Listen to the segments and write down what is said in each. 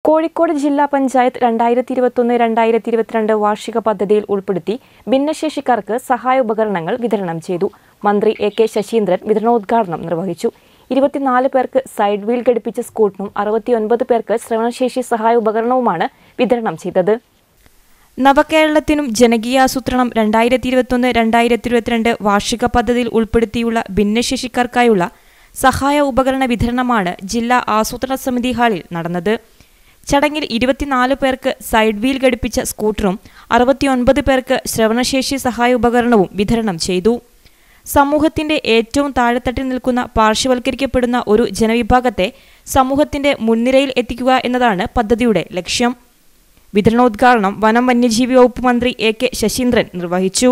കോഴിക്കോട് ജില്ലാ പഞ്ചായത്ത് രണ്ടായിരത്തി ഇരുപത്തൊന്ന് രണ്ടായിരത്തി ഇരുപത്തിരണ്ട് വാർഷിക പദ്ധതിയിൽ ഉൾപ്പെടുത്തി ഭിന്നശേഷിക്കാർക്ക് സഹായ ഉപകരണങ്ങൾ വിതരണം ചെയ്തു മന്ത്രി എ കെ ശശീന്ദ്രൻ വിതരണോദ്ഘാടനം നിർവഹിച്ചു ഇരുപത്തിനാല് പേർക്ക് സൈഡ് വീൽ ഘടിപ്പിച്ച സ്കൂട്ടറും അറുപത്തിയൊൻപത് പേർക്ക് ശ്രവണശേഷി സഹായ ഉപകരണവുമാണ് വിതരണം ചെയ്തത് നവകേരളത്തിനും ജനകീയാസൂത്രണം രണ്ടായിരത്തി ഇരുപത്തൊന്ന് രണ്ടായിരത്തി ഇരുപത്തിരണ്ട് വാർഷിക പദ്ധതിയിൽ ഉൾപ്പെടുത്തിയുള്ള ഭിന്നശേഷിക്കാർക്കായുള്ള സഹായ ഉപകരണ വിതരണമാണ് ജില്ലാ ആസൂത്രണ സമിതി ഹാളിൽ നടന്നത് ചടങ്ങിൽ ഇരുപത്തിനാല് പേർക്ക് സൈഡ് വീൽ ഘടിപ്പിച്ച സ്കൂട്ടറും അറുപത്തിയൊൻപത് പേർക്ക് ശ്രവണശേഷി സഹായ ഉപകരണവും വിതരണം ചെയ്തു സമൂഹത്തിന്റെ ഏറ്റവും താഴെത്തട്ടിൽ നിൽക്കുന്ന പാർശ്വവൽക്കരിക്കപ്പെടുന്ന ഒരു ജനവിഭാഗത്തെ സമൂഹത്തിന്റെ മുൻനിരയിൽ എത്തിക്കുക എന്നതാണ് പദ്ധതിയുടെ ലക്ഷ്യം വിതരണോദ്ഘാടനം വനം വന്യജീവി വകുപ്പ് മന്ത്രി എ കെ ശശീന്ദ്രൻ നിർവഹിച്ചു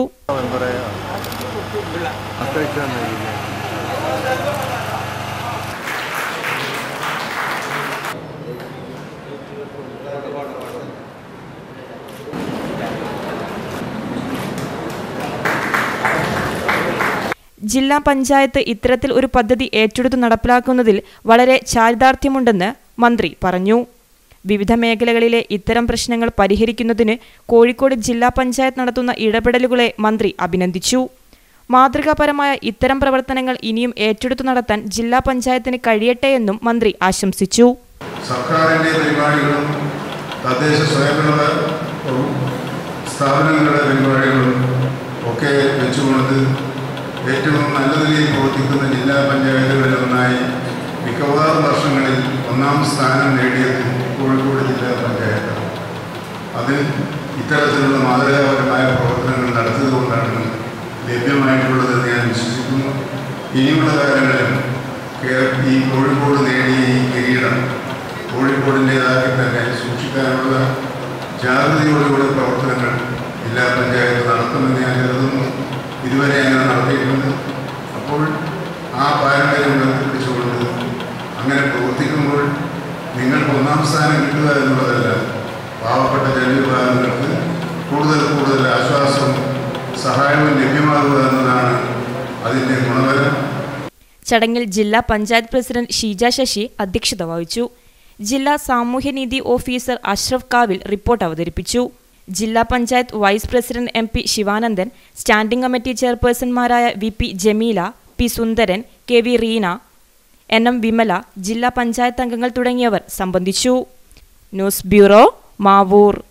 ജില്ലാ പഞ്ചായത്ത് ഇത്തരത്തിൽ ഒരു പദ്ധതി ഏറ്റെടുത്ത് നടപ്പിലാക്കുന്നതിൽ വളരെ ചാരിതാർത്ഥ്യമുണ്ടെന്ന് മന്ത്രി പറഞ്ഞു വിവിധ മേഖലകളിലെ ഇത്തരം പ്രശ്നങ്ങൾ പരിഹരിക്കുന്നതിന് കോഴിക്കോട് ജില്ലാ പഞ്ചായത്ത് നടത്തുന്ന ഇടപെടലുകളെ മന്ത്രി അഭിനന്ദിച്ചു മാതൃകാപരമായ ഇത്തരം പ്രവർത്തനങ്ങൾ ഇനിയും ഏറ്റെടുത്തു നടത്താൻ ജില്ലാ പഞ്ചായത്തിന് കഴിയട്ടെ എന്നും മന്ത്രി ആശംസിച്ചു സർക്കാരിൻ്റെ പരിപാടികളും തദ്ദേശ സ്വയംഭരണ സ്ഥാപനങ്ങളുടെ പരിപാടികളും ഒക്കെ വെച്ചുകൊണ്ട് ഏറ്റവും നല്ല നിലയിൽ പ്രവർത്തിക്കുന്ന ജില്ലാ പഞ്ചായത്തുകളിലൊന്നായി മിക്കവാറും വർഷങ്ങളിൽ ഒന്നാം സ്ഥാനം നേടിയത് കോഴിക്കോട് ജില്ലാ പഞ്ചായത്താണ് അത് ഇത്തരത്തിലുള്ള മാതൃകാപരമായ പ്രവർത്തനങ്ങൾ നടത്തിയതുകൊണ്ടാണ് ലഭ്യമായിട്ടുള്ളതെന്ന് ഞാൻ വിശ്വസിക്കുന്നു ഇനിയുള്ള കാലങ്ങളിലും കേ- ഈ കോഴിക്കോട് നേടിയ ഈ കിരീടം കോഴിക്കോടിൻ്റെതാക്കി തന്നെ സൂക്ഷിക്കാനുള്ള ജാഗ്രതയോടുകൂടി പ്രവർത്തനങ്ങൾ ജില്ലാ പഞ്ചായത്ത് നടത്തുമെന്ന് ഞാൻ കരുതുന്നു ഇതുവരെ അങ്ങനെ നടത്തിയിട്ടുണ്ട് അപ്പോൾ ആ പാരമ്പര്യം ഉയർത്തിപ്പിടിച്ചുകൊണ്ട് അങ്ങനെ പ്രവർത്തിക്കുമ്പോൾ നിങ്ങൾക്ക് ഒന്നാം സ്ഥാനം കിട്ടുക എന്നുള്ളതല്ല പാവപ്പെട്ട ജനവിഭാഗങ്ങൾക്ക് കൂടുതൽ കൂടുതൽ ആശ്വാസവും സഹായവും ലഭ്യമാകുക എന്നതാണ് അതിൻ്റെ ഗുണഫലം ചടങ്ങിൽ ജില്ലാ പഞ്ചായത്ത് പ്രസിഡന്റ് ഷീജ ശശി അധ്യക്ഷത വഹിച്ചു ജില്ലാ സാമൂഹ്യനീതി ഓഫീസർ അഷ്റഫ് കാവിൽ റിപ്പോർട്ട് അവതരിപ്പിച്ചു ജില്ലാ panchayat vice president M P Sivanandan standing committee ചെയർപേഴ്സൺമാരായ V P Jameela P Sundaran K V Reena N M Vimala ജില്ലാ പഞ്ചായത്ത് അംഗങ്ങൾ തുടങ്ങിയവർ സംബന്ധിച്ചു ന്യൂസ് ബ്യൂറോ മാവൂർ